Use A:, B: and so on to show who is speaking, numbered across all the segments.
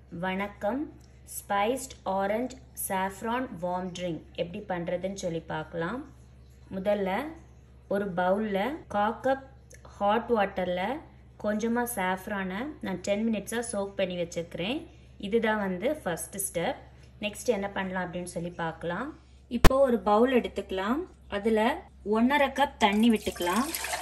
A: வணக்கம் spiced orange saffron warm drink எப்படி பண்ணுறதுன்னு சொல்லி பார்க்கலாம் முதல்ல ஒரு பவுலில் காக்கப் ஹாட் வாட்டரில் கொஞ்சமாக சாஃப்ரானை நான் டென் மினிட்ஸாக சோக் பண்ணி வச்சுருக்கிறேன் இதுதான் வந்து ஃபஸ்ட்டு ஸ்டெப் நெக்ஸ்ட் என்ன பண்ணலாம் அப்படின்னு சொல்லி பார்க்கலாம் இப்போ ஒரு பவுல் எடுத்துக்கலாம் அதில் ஒன்றரை கப் தண்ணி விட்டுக்கலாம்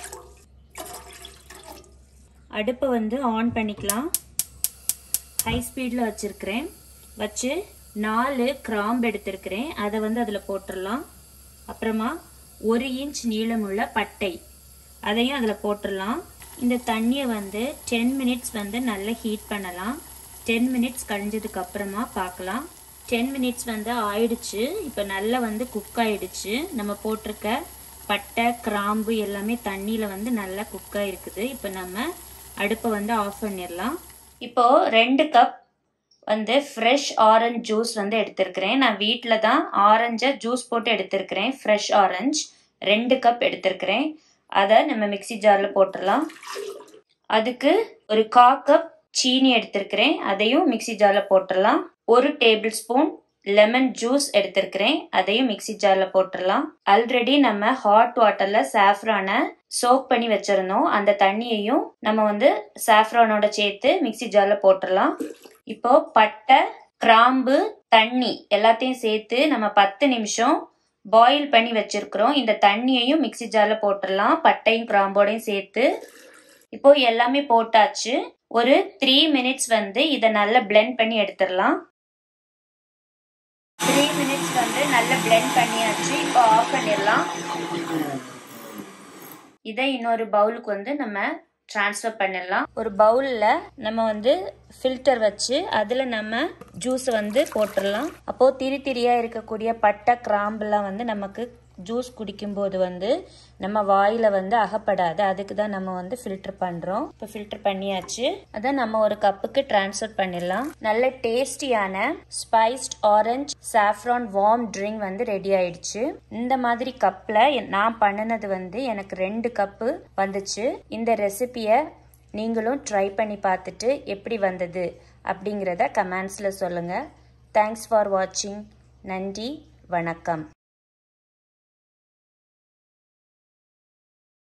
A: அடுப்பை வந்து ஆன் பண்ணிக்கலாம் ஹை ஸ்பீடில் வச்சுருக்கிறேன் வச்சு நாலு கிராம்பு எடுத்திருக்கிறேன் அதை வந்து அதில் போட்டுடலாம் அப்புறமா ஒரு இன்ச் நீளமுள்ள பட்டை அதையும் அதில் போட்டுடலாம் இந்த தண்ணியை வந்து டென் மினிட்ஸ் வந்து நல்லா ஹீட் பண்ணலாம் டென் மினிட்ஸ் கழிஞ்சதுக்கு அப்புறமா பார்க்கலாம் டென் மினிட்ஸ் வந்து ஆயிடுச்சு இப்போ நல்லா வந்து குக் ஆயிடுச்சு நம்ம போட்டிருக்க பட்டை கிராம்பு எல்லாமே தண்ணியில் வந்து நல்லா குக் ஆயிருக்குது இப்போ நம்ம அடுப்பை வந்து ஆஃப் பண்ணிடலாம் இப்போ ரெண்டு கப் வந்து ஃப்ரெஷ் ஆரஞ்ச் ஜூஸ் வந்து எடுத்திருக்கிறேன் நான் வீட்டில் தான் ஆரஞ்சை ஜூஸ் போட்டு எடுத்திருக்கிறேன் ஃப்ரெஷ் ஆரஞ்ச் ரெண்டு கப் எடுத்திருக்கிறேன் அதை நம்ம மிக்சி ஜாரில் போட்டுடலாம் அதுக்கு ஒரு கா கப் சீனி எடுத்திருக்கிறேன் அதையும் மிக்சி ஜாரில் போட்டுடலாம் ஒரு டேபிள் ஸ்பூன் லெமன் ஜூஸ் எடுத்திருக்கிறேன் அதையும் மிக்சி ஜாரில் போட்டுடலாம் ஆல்ரெடி நம்ம ஹாட் வாட்டரில் சாஃப்ரானை சோக் பண்ணி வச்சிருந்தோம் அந்த தண்ணியையும் நம்ம வந்து சாஃப்ரானோட சேர்த்து மிக்சி ஜாரில் போட்டுடலாம் இப்போ பட்டை கிராம்பு தண்ணி எல்லாத்தையும் சேர்த்து நம்ம பத்து நிமிஷம் பாயில் பண்ணி வச்சிருக்கிறோம் இந்த தண்ணியையும் மிக்சி ஜாரில் போட்டுடலாம் பட்டையும் கிராம்போடையும் சேர்த்து இப்போ எல்லாமே போட்டாச்சு ஒரு த்ரீ மினிட்ஸ் வந்து இதை நல்லா பிளெண்ட் பண்ணி எடுத்துடலாம் த்ரீ மினிட்ஸ் வந்து நல்லா பிளெண்ட் பண்ணியாச்சு இப்போ ஆஃப் பண்ணிடலாம் இதை இன்னொரு பவுலுக்கு வந்து நம்ம ட்ரான்ஸ்ஃபர் பண்ணிடலாம் ஒரு பவுலில் நம்ம வந்து ஃபில்டர் வச்சு அதில் நம்ம ஜூஸை வந்து போட்டுடலாம் அப்போது திரி திரியாக இருக்கக்கூடிய பட்டை கிராம்புலாம் வந்து நமக்கு ஜூஸ் குடிக்கும்போது வந்து நம்ம வாயில் வந்து அகப்படாது அதுக்கு தான் நம்ம வந்து ஃபில்டர் பண்ணுறோம் இப்போ ஃபில்டர் பண்ணியாச்சு அதை நம்ம ஒரு கப்புக்கு ட்ரான்ஸ்ஃபர் பண்ணிடலாம் நல்ல டேஸ்டியான spiced orange saffron warm drink வந்து ரெடி ஆயிடுச்சு இந்த மாதிரி கப்பில் நான் பண்ணினது வந்து எனக்கு ரெண்டு கப்பு வந்துச்சு இந்த ரெசிபியை நீங்களும் ட்ரை பண்ணி பார்த்துட்டு எப்படி வந்தது அப்படிங்கிறத கமெண்ட்ஸில் சொல்லுங்கள் தேங்க்ஸ் ஃபார் வாட்சிங் நன்றி வணக்கம்